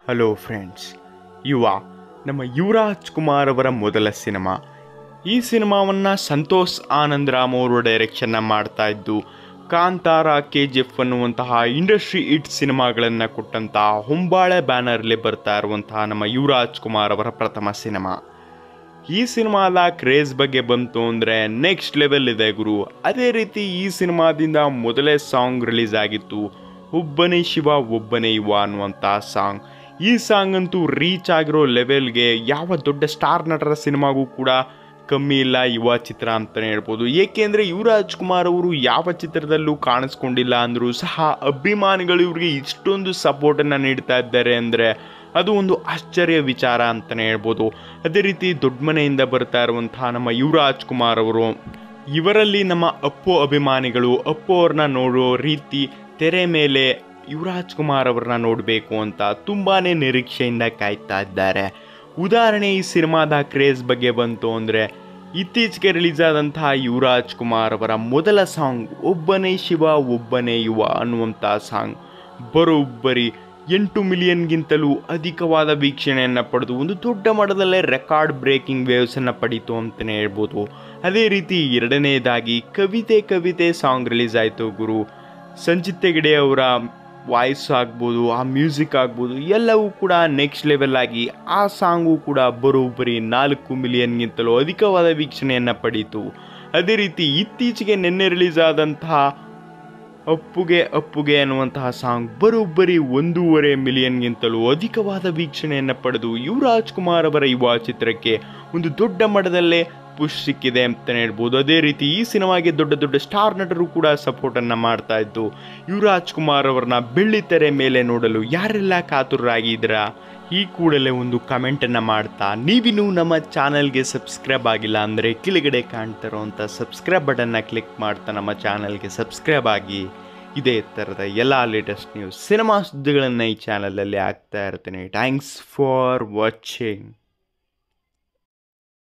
hello friends ಯುವ ನಮ್ಮ ಯುವರಾಜ್ ಕುಮಾರ್ ಅವರ ಮೊದಲ ಸಿನಿಮಾ ಈ ಸಿನಿಮಾವನ್ನು ಸಂತೋಷ್ ಆನಂದ್ ರಾಮ್ ಅವರು ಡೈರೆಕ್ಷನ್ನ ಮಾಡ್ತಾ ಇದ್ದು ಕಾಂತಾರ ಕೆ ಜಿ ಎಫ್ ಅನ್ನುವಂತಹ ಇಂಡಸ್ಟ್ರಿ ಇಟ್ ಸಿನಿಮಾಗಳನ್ನು ಕೊಟ್ಟಂತಹ ಹೊಂಬಾಳೆ ಬ್ಯಾನರ್ಲಿ ಬರ್ತಾ ಇರುವಂತಹ ನಮ್ಮ ಯುವರಾಜ್ ಕುಮಾರ್ ಅವರ ಪ್ರಥಮ ಸಿನಿಮಾ ಈ ಸಿನಿಮಾದ ಕ್ರೇಜ್ ಬಗ್ಗೆ ಬಂತು ಅಂದರೆ ನೆಕ್ಸ್ಟ್ ಲೆವೆಲ್ ಇದೆ ಗುರು ಅದೇ ರೀತಿ ಈ ಸಿನಿಮಾದಿಂದ ಮೊದಲೇ ಸಾಂಗ್ ರಿಲೀಸ್ ಆಗಿತ್ತು ಒಬ್ಬನೇ ಶಿವ ಒಬ್ಬನೇ ಯುವ ಅನ್ನುವಂಥ ಸಾಂಗ್ ಈ ಸಾಂಗ್ ಅಂತೂ ರೀಚ್ ಆಗಿರೋ ಲೆವೆಲ್ಗೆ ಯಾವ ದೊಡ್ಡ ಸ್ಟಾರ್ ನಟರ ಸಿನಿಮಾಗೂ ಕೂಡ ಕಮ್ಮಿ ಇಲ್ಲ ಯುವ ಚಿತ್ರ ಅಂತಲೇ ಹೇಳ್ಬೋದು ಏಕೆಂದರೆ ಯುವರಾಜ್ ಕುಮಾರ್ ಅವರು ಯಾವ ಚಿತ್ರದಲ್ಲೂ ಕಾಣಿಸ್ಕೊಂಡಿಲ್ಲ ಅಂದರೂ ಸಹ ಅಭಿಮಾನಿಗಳು ಇವ್ರಿಗೆ ಇಷ್ಟೊಂದು ಸಪೋರ್ಟನ್ನು ನೀಡ್ತಾ ಇದ್ದಾರೆ ಅಂದರೆ ಅದು ಒಂದು ಆಶ್ಚರ್ಯ ವಿಚಾರ ಅಂತಲೇ ಹೇಳ್ಬೋದು ಅದೇ ರೀತಿ ದೊಡ್ಡ ಮನೆಯಿಂದ ಬರ್ತಾ ಇರುವಂತಹ ನಮ್ಮ ಯುವರಾಜ್ ಕುಮಾರ್ ಅವರು ಇವರಲ್ಲಿ ನಮ್ಮ ಅಪ್ಪು ಅಭಿಮಾನಿಗಳು ಅಪ್ಪು ಅವ್ರನ್ನ ನೋಡೋ ರೀತಿ ತೆರೆ ಮೇಲೆ ಯುವರಾಜ್ ಕುಮಾರ್ ಅವ್ರನ್ನ ನೋಡಬೇಕು ಅಂತ ತುಂಬಾ ನಿರೀಕ್ಷೆಯಿಂದ ಕಾಯ್ತಾ ಇದ್ದಾರೆ ಉದಾಹರಣೆ ಈ ಸಿನಿಮಾದ ಕ್ರೇಜ್ ಬಗ್ಗೆ ಬಂತು ಅಂದರೆ ಇತ್ತೀಚೆಗೆ ರಿಲೀಸ್ ಆದಂತಹ ಯುವರಾಜ್ ಕುಮಾರ್ ಅವರ ಮೊದಲ ಸಾಂಗ್ ಒಬ್ಬನೇ ಶಿವ ಒಬ್ಬನೇ ಯುವ ಅನ್ನುವಂಥ ಸಾಂಗ್ ಬರೋಬ್ಬರಿ ಎಂಟು ಮಿಲಿಯನ್ಗಿಂತಲೂ ಅಧಿಕವಾದ ವೀಕ್ಷಣೆಯನ್ನು ಪಡೆದು ಒಂದು ದೊಡ್ಡ ಮಟ್ಟದಲ್ಲೇ ರೆಕಾರ್ಡ್ ಬ್ರೇಕಿಂಗ್ ವೇವ್ಸನ್ನು ಪಡೀತು ಅಂತಲೇ ಹೇಳ್ಬೋದು ಅದೇ ರೀತಿ ಎರಡನೇದಾಗಿ ಕವಿತೆ ಕವಿತೆ ಸಾಂಗ್ ರಿಲೀಸ್ ಆಯಿತು ಗುರು ಸಂಚಿತ್ ಹೆಗಡೆ ಅವರ ವಾಯ್ಸ್ ಆಗ್ಬೋದು ಆ ಮ್ಯೂಸಿಕ್ ಆಗ್ಬೋದು ಎಲ್ಲವೂ ಕೂಡ ನೆಕ್ಸ್ಟ್ ಲೆವೆಲ್ ಆಗಿ ಆ ಸಾಂಗು ಕೂಡ ಬರೋಬ್ಬರಿ ನಾಲ್ಕು ಮಿಲಿಯನ್ಗಿಂತಲೂ ಅಧಿಕವಾದ ವೀಕ್ಷಣೆಯನ್ನು ಪಡೀತು ಅದೇ ರೀತಿ ಇತ್ತೀಚೆಗೆ ನಿನ್ನೆ ರಿಲೀಸ್ ಆದಂತಹ ಅಪ್ಪುಗೆ ಅಪ್ಪುಗೆ ಅನ್ನುವಂತಹ ಸಾಂಗ್ ಬರೋಬ್ಬರಿ ಒಂದೂವರೆ ಮಿಲಿಯನ್ಗಿಂತಲೂ ಅಧಿಕವಾದ ವೀಕ್ಷಣೆಯನ್ನು ಪಡೆದು ಯುವರಾಜ್ ಕುಮಾರ್ ಅವರ ಯುವ ಚಿತ್ರಕ್ಕೆ ಒಂದು ದೊಡ್ಡ ಮಟ್ಟದಲ್ಲೇ ಪುಷ್ ಸಿಕ್ಕಿದೆ ಅಂತಲೇ ಹೇಳ್ಬೋದು ಅದೇ ರೀತಿ ಈ ಸಿನಿಮಾಗೆ ದೊಡ್ಡ ದೊಡ್ಡ ಸ್ಟಾರ್ ನಟರು ಕೂಡ ಸಪೋರ್ಟನ್ನು ಮಾಡ್ತಾ ಇದ್ದು ಯುವರಾಜ್ ಕುಮಾರ್ ಅವರನ್ನ ಬೆಳ್ಳಿ ತೆರೆ ಮೇಲೆ ನೋಡಲು ಯಾರೆಲ್ಲ ಕಾತುರರಾಗಿದ್ದೀರಾ ಈ ಕೂಡಲೇ ಒಂದು ಕಮೆಂಟನ್ನು ಮಾಡ್ತಾ ನೀವಿನ್ನೂ ನಮ್ಮ ಚಾನಲ್ಗೆ ಸಬ್ಸ್ಕ್ರೈಬ್ ಆಗಿಲ್ಲ ಅಂದರೆ ಕೆಳಗಡೆ ಕಾಣ್ತಿರೋ ಅಂಥ ಸಬ್ಸ್ಕ್ರೈಬ್ ಬಟನ್ನ ಕ್ಲಿಕ್ ಮಾಡ್ತಾ ನಮ್ಮ ಚಾನಲ್ಗೆ ಸಬ್ಸ್ಕ್ರೈಬ್ ಆಗಿ ಇದೇ ಥರದ ಎಲ್ಲ ಲೇಟೆಸ್ಟ್ ನ್ಯೂಸ್ ಸಿನಿಮಾ ಸುದ್ದಿಗಳನ್ನು ಈ ಚಾನಲಲ್ಲಿ ಆಗ್ತಾ ಇರ್ತೀನಿ ಥ್ಯಾಂಕ್ಸ್ ಫಾರ್ ವಾಚಿಂಗ್